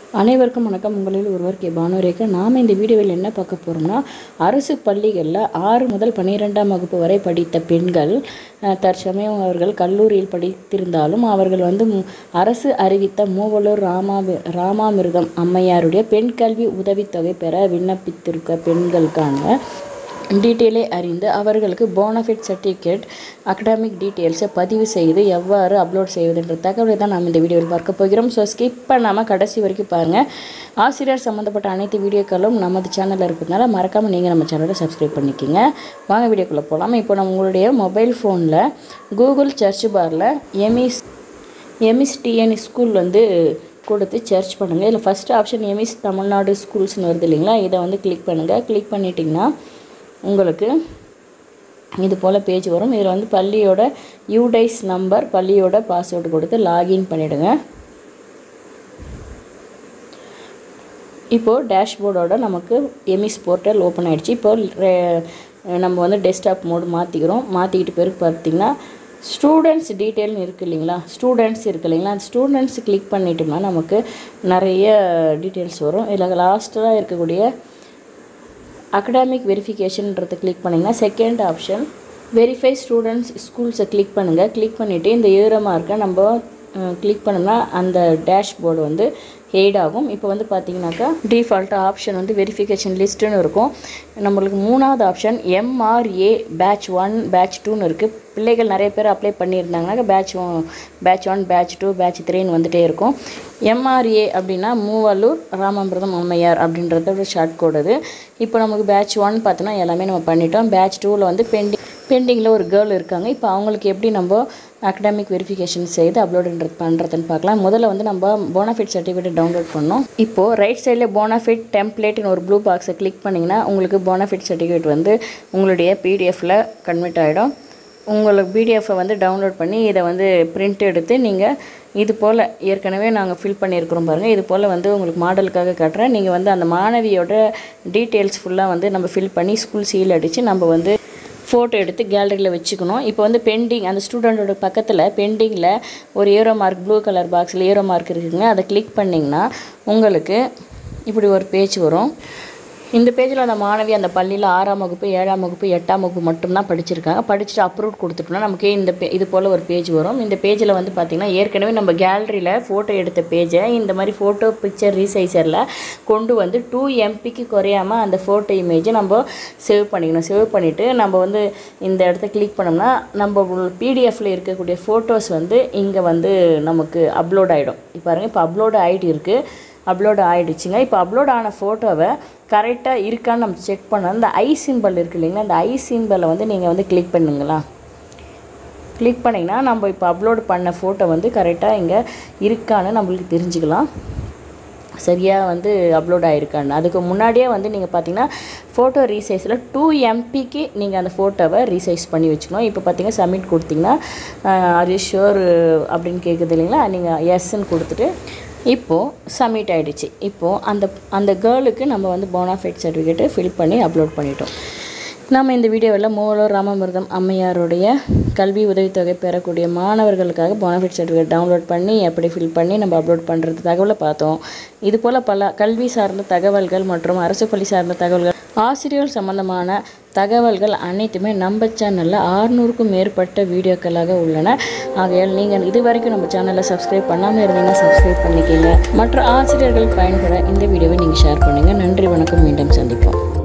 அனைவருக்கும் வணக்கம் உங்களில் ஒருவர் கே பானுரேகா நாம் இந்த வீடியோவில் என்ன பார்க்க போகிறோம்னா அரசு பள்ளிகளில் ஆறு முதல் பன்னிரெண்டாம் வகுப்பு வரை படித்த பெண்கள் அஹ், தற்சமயம் அவர்கள் கல்லூரியில் படித்திருந்தாலும் அவர்கள் வந்து மு- அரசு அறிவித்த மூவலூர் ராமா ராமாமிர்தம் அம்மையாருடைய பெண் கல்வி உதவித்தொகை பெற விண்ணப்பித்திருக்க பெண்களுக்கான டீட்டெயிலை அறிந்து அவர்களுக்கு போனஃபிட் சர்டிஃபிகேட் அகடாமிக் டீட்டெயில்ஸை பதிவு செய்து எவ்வாறு அப்லோட் செய்வதுன்ற தகவலை தான் நாம் இந்த வீடியோவில் பார்க்க போகிறோம் ஸோ ஸ்கிப் பண்ணாமல் கடைசி வரைக்கும் பாருங்கள் ஆசிரியர் சம்மந்தப்பட்ட அனைத்து வீடியோக்களும் நமது சேனலில் இருக்கிறதுனால மறக்காமல் நீங்கள் நம்ம சேனலை சப்ஸ்கிரைப் பண்ணிக்கோங்க வாங்க வீடியோக்குள்ளே போகலாம் இப்போ நம்ம உங்களுடைய மொபைல் ஃபோனில் கூகுள் சர்ச் பாரில் எமிஸ் எமிஸ் டிஎன் ஸ்கூல் வந்து கொடுத்து சர்ச் பண்ணுங்கள் இதில் ஃபஸ்ட்டு ஆப்ஷன் எமிஸ் தமிழ்நாடு ஸ்கூல்ஸ்னு வருது இல்லைங்களா இதை வந்து கிளிக் பண்ணுங்கள் கிளிக் பண்ணிட்டிங்கன்னா உங்களுக்கு இது போல் பேஜ் வரும் இதில் வந்து பள்ளியோட யூடைஸ் நம்பர் பள்ளியோட பாஸ்வேர்டு கொடுத்து லாகின் பண்ணிவிடுங்க இப்போது டேஷ்போர்டோட நமக்கு எமிஸ் போர்ட்டல் ஓப்பன் ஆயிடுச்சு இப்போ ரெ- நம்ம வந்து டெஸ்க்டாப் மோடு மாற்றிக்கிறோம் மாற்றிக்கிட்டு பிறகு பார்த்தீங்கன்னா ஸ்டூடெண்ட்ஸ் டீட்டெயில்னு இருக்குது இல்லைங்களா ஸ்டூடெண்ட்ஸ் இருக்கு இல்லைங்களா அந்த ஸ்டூடெண்ட்ஸ் கிளிக் பண்ணிட்டோம்னா நமக்கு நிறைய டீட்டெயில்ஸ் வரும் இதில் லாஸ்ட்டாக இருக்கக்கூடிய அகடாமிக் வெரிஃபிகேஷன்றதை கிளிக் பண்ணிங்கன்னா செகண்ட் ஆப்ஷன் வெரிஃபை ஸ்டூடெண்ட்ஸ் ஸ்கூல்ஸை கிளிக் பண்ணுங்கள் கிளிக் பண்ணிவிட்டு இந்த ஏரோ மார்க்கை நம்ம கிளிக் பண்ணோம்னா அந்த டேஷ்போர்டு வந்து ஹெய்ட் ஆகும் இப்போ வந்து பார்த்தீங்கன்னாக்கா டிஃபால்ட்டாக ஆப்ஷன் வந்து வெரிஃபிகேஷன் லிஸ்ட்டுன்னு இருக்கும் நம்மளுக்கு மூணாவது option MRA batch one batch டூன்னு இருக்குது பிள்ளைகள் நிறைய பேர் அப்ளை பண்ணியிருந்தாங்கனாக்கா batch batch one batch two batch த்ரீன்னு வந்துட்டே இருக்கும் எம்ஆர்ஏ அப்படின்னா மூவலூர் ராமாமிர்தம் அம்மையார் அப்படின்றத ஒரு ஷார்ட் கோட் அது இப்போ நமக்கு பேட்ச் ஒன் பார்த்தோன்னா எல்லாமே நம்ம பண்ணிட்டோம் பேட்ச் டூவில் வந்து பெண்டிங் பெண்டிங்கில் ஒரு கேர்ள் இருக்காங்க இப்போ அவங்களுக்கு எப்படி நம்ம அகடாமிக் வெரிஃபிகேஷன் செய்து அப்லோடுன்றது பண்ணுறதுன்னு பார்க்கலாம் முதல்ல வந்து நம்ம போனாஃபிட் சர்டிஃபிகேட் டவுன்லோட் பண்ணோம் இப்போது ரைட் சைடில் போனாஃபிட் டெம்ப்ளேட்னு ஒரு ப்ளூ பாக்ஸை கிளிக் பண்ணிங்கன்னா உங்களுக்கு போனாஃபிட் சர்டிஃபிகேட் வந்து உங்களுடைய பிடிஎஃப்பில் கன்வெர்ட் ஆகிடும் உங்களுக்கு பிடிஎஃப்பை வந்து டவுன்லோட் பண்ணி இதை வந்து பிரிண்ட் எடுத்து நீங்கள் இது போல் ஏற்கனவே நாங்கள் ஃபில் பண்ணியிருக்கிறோம் பாருங்கள் இது போல் வந்து உங்களுக்கு மாடலுக்காக காட்டுறேன் நீங்கள் வந்து அந்த மாணவியோட டீட்டெயில்ஸ் ஃபுல்லாக வந்து நம்ம ஃபில் பண்ணி ஸ்கூல் சீல் அடித்து நம்ம வந்து ஃபோட்டோ எடுத்து கேலரியில் வச்சுக்கணும் இப்போ வந்து பெண்டிங் அந்த ஸ்டூடெண்ட்டோட பக்கத்தில் பெண்டிங்கில் ஒரு ஏரோ மார்க் ப்ளூ கலர் பாக்ஸில் ஏரோ மார்க் இருக்குதுங்க அதை கிளிக் பண்ணிங்கன்னா உங்களுக்கு இப்படி ஒரு பேஜ் வரும் இந்த பேஜில் அந்த மாணவி அந்த பள்ளியில் ஆறாம் வகுப்பு ஏழாம் வகுப்பு எட்டாம் வகுப்பு மட்டும்தான் படிச்சிருக்காங்க படிச்சுட்டு அப்ரூவ் கொடுத்துட்டோம்னா நமக்கு இந்த பே இது போல் ஒரு பேஜ் வரும் இந்த பேஜில் வந்து பார்த்திங்கன்னா ஏற்கனவே நம்ம கேலரியில் ஃபோட்டோ எடுத்த பேஜை இந்த மாதிரி ஃபோட்டோ பிக்சர் ரீசைசரில் கொண்டு வந்து டூ எம்பிக்கு குறையாமல் அந்த ஃபோட்டோ இமேஜை நம்ம சேவ் பண்ணிக்கணும் சேவ் பண்ணிவிட்டு நம்ம வந்து இந்த இடத்த கிளிக் பண்ணோம்னா நம்ம பிடிஎஃப்பில் இருக்கக்கூடிய ஃபோட்டோஸ் வந்து இங்கே வந்து நமக்கு அப்லோட் ஆகிடும் இப்போ பாருங்கள் இப்போ அப்லோடு ஆகிட்டு இருக்குது அப்லோட் ஆகிடுச்சுங்க இப்போ அப்லோட் ஆன ஃபோட்டோவை கரெக்டாக இருக்கான்னு நம்ம செக் பண்ணோம் இந்த ஐ சிம்பிள் இருக்கு இல்லைங்களா அந்த ஐ சிம்பிளை வந்து நீங்கள் வந்து கிளிக் பண்ணுங்களா கிளிக் பண்ணிங்கன்னா நம்ம இப்போ அப்லோட் பண்ண ஃபோட்டோ வந்து கரெக்டாக இங்கே இருக்கான்னு நம்மளுக்கு தெரிஞ்சுக்கலாம் சரியாக வந்து அப்லோட் ஆகிருக்கான்னு அதுக்கு முன்னாடியே வந்து நீங்கள் பார்த்தீங்கன்னா ஃபோட்டோ ரீசைஸில் டூ எம்பிக்கு நீங்கள் அந்த ஃபோட்டோவை ரீசைஸ் பண்ணி வச்சுக்கணும் இப்போ பார்த்தீங்கன்னா சப்மிட் கொடுத்தீங்கன்னா அது ஷோர் அப்படின்னு கேட்குது இல்லைங்களா நீங்கள் எஸ்ன்னு கொடுத்துட்டு இப்போது சப்மிட் ஆகிடுச்சு இப்போது அந்த அந்த கேர்ளுக்கு நம்ம வந்து போனாஃபைட் சர்டிஃபிகேட்டு ஃபில் பண்ணி அப்லோட் பண்ணிட்டோம் நம்ம இந்த வீடியோவில் மூவலூர் ராமமிர்தம் அம்மையாருடைய கல்வி உதவித்தொகை பெறக்கூடிய மாணவர்களுக்காக போனஃபிட் சர்டிஃபிகேட் டவுன்லோட் பண்ணி எப்படி ஃபில் பண்ணி நம்ம அப்லோட் பண்ணுறது தகவலை பார்த்தோம் இது போல் பல கல்வி சார்ந்த தகவல்கள் மற்றும் அரசு பள்ளி சார்ந்த தகவல்கள் ஆசிரியர்கள் சம்பந்தமான தகவல்கள் அனைத்துமே நம்ம சேனலில் ஆறுநூறுக்கும் மேற்பட்ட வீடியோக்களாக உள்ளன ஆகையால் நீங்கள் இது வரைக்கும் நம்ம சேனலை சப்ஸ்கிரைப் பண்ணாமல் இருந்தீங்கன்னா சப்ஸ்கிரைப் பண்ணிக்கங்க மற்ற ஆசிரியர்கள் பயன்பட இந்த வீடியோவை நீங்கள் ஷேர் பண்ணுங்கள் நன்றி வணக்கம் மீண்டும் சந்திப்போம்